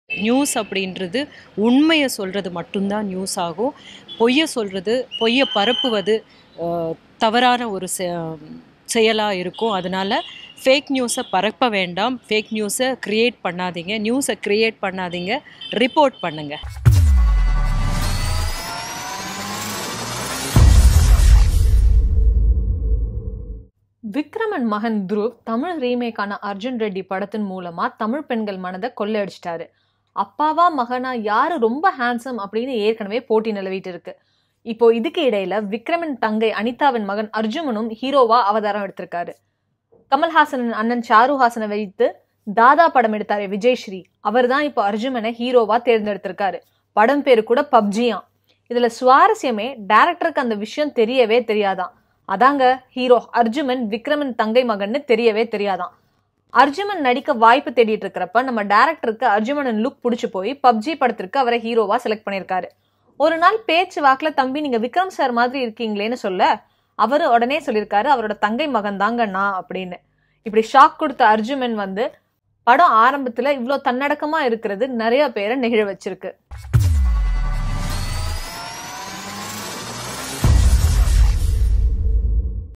news அப்படின்றது உண்மையை சொல்கிறது மட்டும்தான் நியூஸ் ஆகும் பொய்யை சொல்கிறது பொய்யை பரப்புவது அஹ், தவறான ஒரு செயலாக இருக்கும் அதனால் ஃபேக் நியூஸை பரப்ப வேண்டாம் ஃபேக் நியூஸை க்ரியேட் பண்ணாதீங்க நியூஸை க்ரியேட் பண்ணாதீங்க ரிப்போர்ட் பண்ணுங்கள் விக்ரமன் மகன் துருவ் தமிழ் ரீமேக்கான அர்ஜுன் ரெட்டி படத்தின் மூலமா தமிழ் பெண்கள் மனதை கொள்ளையடிச்சிட்டாரு அப்பாவா மகனா யாரு ரொம்ப ஹேண்ட்ஸம் அப்படின்னு ஏற்கனவே போட்டி நிலவிட்டு இருக்கு இப்போ இதுக்கு இடையில விக்ரமன் தங்கை அனிதாவின் மகன் அர்ஜுமனும் ஹீரோவா அவதாரம் எடுத்திருக்காரு கமல்ஹாசனின் அண்ணன் ஷாருஹாசனை வைத்து தாதா படம் எடுத்தாரு விஜய்ஸ்ரீ அவர் தான் இப்போ அர்ஜுமனை ஹீரோவா தேர்ந்தெடுத்திருக்காரு படம் பேரு கூட பப்ஜியாம் இதுல சுவாரஸ்யமே டேரக்டருக்கு அந்த விஷயம் தெரியவே தெரியாதாம் அதாங்க ஹீரோ அர்ஜுமன் விக்ரமன் தங்கை மகன்னு தெரியவே தெரியாதாம் அர்ஜுமன் நடிக்க வாய்ப்பு தேடிட்டு இருக்கிறப்ப நம்ம டேரக்டருக்கு அர்ஜுமனன் லுக் பிடிச்சு போய் பப்ஜி படத்திற்கு அவரை ஹீரோவா செலக்ட் பண்ணியிருக்காரு ஒரு நாள் பேச்சு வாக்குல தம்பி நீங்க விக்ரம் சார் மாதிரி இருக்கீங்களேன்னு சொல்ல அவரு உடனே சொல்லியிருக்காரு அவரோட தங்கை மகன் தாங்க நான் அப்படின்னு இப்படி ஷாக் கொடுத்த அர்ஜுமன் வந்து படம் ஆரம்பத்துல இவ்வளோ தன்னடக்கமா இருக்கிறது நிறைய பேரை நெகிழ வச்சிருக்கு